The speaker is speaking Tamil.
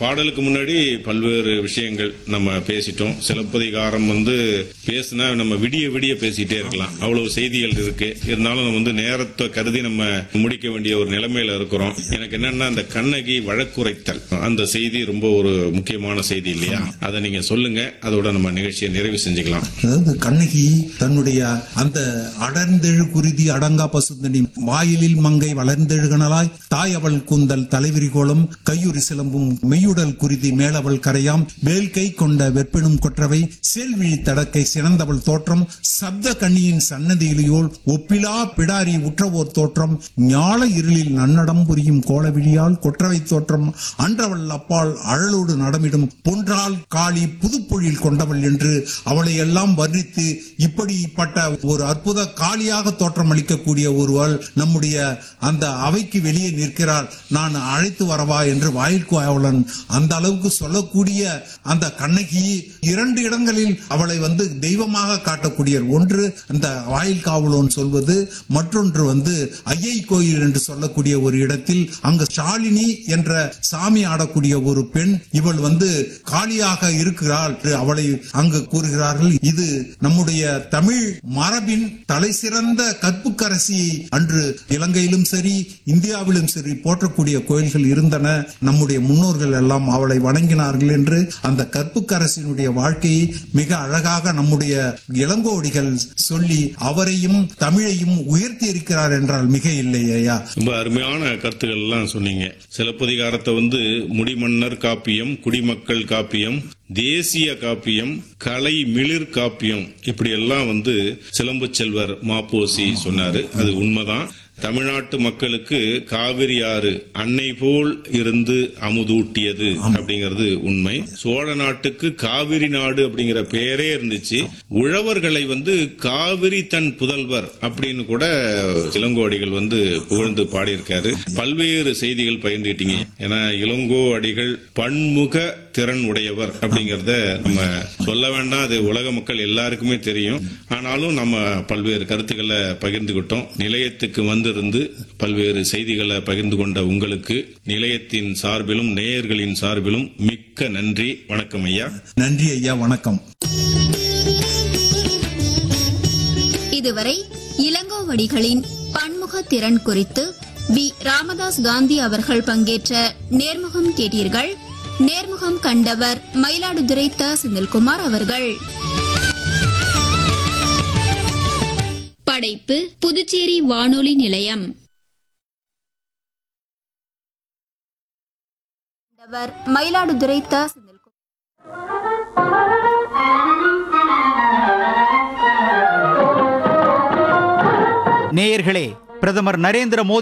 பாடலுக்கு முன்னாடி பல்வேறு விஷயங்கள் நம்ம பேசிட்டோம் சிலப்பதிகாரம் வந்து பேசினா நம்ம விடிய விடிய பேசிட்டே இருக்கலாம் அவ்வளவு செய்திகள் இருக்கு இருந்தாலும் நம்ம வந்து நேரத்தை கருதி நம்ம முடிக்க வேண்டிய ஒரு நிலைமையில இருக்கிறோம் எனக்கு என்னன்னா அந்த கண்ணகி வழக்குரைத்தல் அந்த செய்தி ரொம்ப ஒரு முக்கியமான செய்தி இல்லையா அதை நீங்க சொல்லுங்க அதோட நம்ம நிகழ்ச்சியை நிறைவு செஞ்சுக்கலாம் அதாவது கண்ணகி தன்னுடைய அந்த அடர்ந்தெழு குருதி அடங்கா பசுந்தனி வாயிலில் மங்கை வளர்ந்தெழுகனலாய் தாய் அவள் கூந்தல் தலைவிரி கோலம் கையுறி சிலம்பும் மெய்யுடல் குருதி மேலவள் கரையாம் வேல் கை கொண்ட வெற்பெனும் கொற்றவை சேல்விழி தடக்கை சிறந்தவள் தோற்றம் சப்த கண்ணியின் சன்னதியிலையோல் ஒப்பிலா பிடாரி உற்றவோர் தோற்றம் ஞால இருளில் நன்னடம் புரியும் கோலவிழியால் கொற்றவை தோற்றம் அன்றவள் அப்பால் அழலோடு நடமிடும் பொன்றால் காளி புதுப்பொழில் கொண்டவள் என்று அவளை எல்லாம் வர்ணித்து இப்படிப்பட்ட ஒரு அற்புத காளியாக தோற்றம் அளிக்கக்கூடிய ஒருவள் நம்முடைய அந்த அவைக்கு வெளியே நிற்கிறாள் நான் அழைத்து வரவா என்று வாயில் காவலன் அந்த அளவுக்கு சொல்லக்கூடிய அந்த கண்ணகி இரண்டு இடங்களில் அவளை வந்து தெய்வமாக காட்டக்கூடிய ஒன்று அந்த வாயில் காவலன் சொல்வது மற்றொன்று வந்து ஐயை கோயில் என்று சொல்லக்கூடிய ஒரு இடத்தில் அங்கு ஷாலினி என்ற சாமி ஆடக்கூடிய ஒரு பெண் இவள் வந்து காளியாக இருக்கிறாள் என்று அவளை அங்கு கூறுகிறார்கள் இது நம்முடைய தமிழ் மரபின் தலை சிறந்த கற்புக்கரசி அன்று இலங்கையிலும் சரி இந்தியாவிலும் சரி போற்றக்கூடிய கோயில்கள் இருந்தன நம்முடைய முன்னோர்கள் எல்லாம் அவளை வணங்கினார்கள் என்று அந்த கற்புக்கரசினுடைய வாழ்க்கையை மிக அழகாக நம்முடைய இளங்கோடிகள் சொல்லி அவரையும் தமிழையும் உயர்த்தி இருக்கிறார் என்றால் மிக இல்லை ஐயா ரொம்ப அருமையான கருத்துக்கள் எல்லாம் சொன்னீங்க சிலப்பதிகாரத்தை வந்து முடிமன்னர் காப்பியம் குடிமக்கள் காப்பியம் தேசிய காப்பியம் கலை மிளிர் காப்பியம் இப்படி எல்லாம் வந்து சிலம்பு செல்வர் மாப்போசி சொன்னாரு அது உண்மைதான் தமிழ்நாட்டு மக்களுக்கு காவிரி ஆறு அன்னை போல் இருந்து அமுதூட்டியது அப்படிங்கிறது உண்மை சோழ நாட்டுக்கு காவிரி நாடு அப்படிங்கிற பெயரே இருந்துச்சு உழவர்களை வந்து காவிரி தன் புதல்வர் அப்படின்னு கூட இளங்கோ வந்து புகழ்ந்து பாடியிருக்காரு பல்வேறு செய்திகள் பகிர்ந்துட்டீங்க ஏன்னா இளங்கோ அடிகள் பன்முக திறன் உடையவர் அப்படிங்கறத நம்ம சொல்ல வேண்டாம் அது உலக மக்கள் எல்லாருக்குமே தெரியும் ஆனாலும் நம்ம பல்வேறு கருத்துக்களை பகிர்ந்துகிட்டோம் நிலையத்துக்கு வந்திருந்து பல்வேறு செய்திகளை பகிர்ந்து கொண்ட உங்களுக்கு நிலையத்தின் சார்பிலும் நேயர்களின் சார்பிலும் மிக்க நன்றி வணக்கம் ஐயா நன்றி ஐயா வணக்கம் இதுவரை இளங்கோவடிகளின் பன்முக திறன் குறித்து வி ராமதாஸ் காந்தி அவர்கள் பங்கேற்ற நேர்முகம் கேட்டீர்கள் நேர்முகம் கண்டவர் மயிலாடுதுறை த செந்தில்குமார் அவர்கள் படைப்பு புதுச்சேரி வானொலி நிலையம் கண்டவர் மயிலாடுதுறை த செந்தில்குமார் நேயர்களே பிரதமர் நரேந்திர மோடி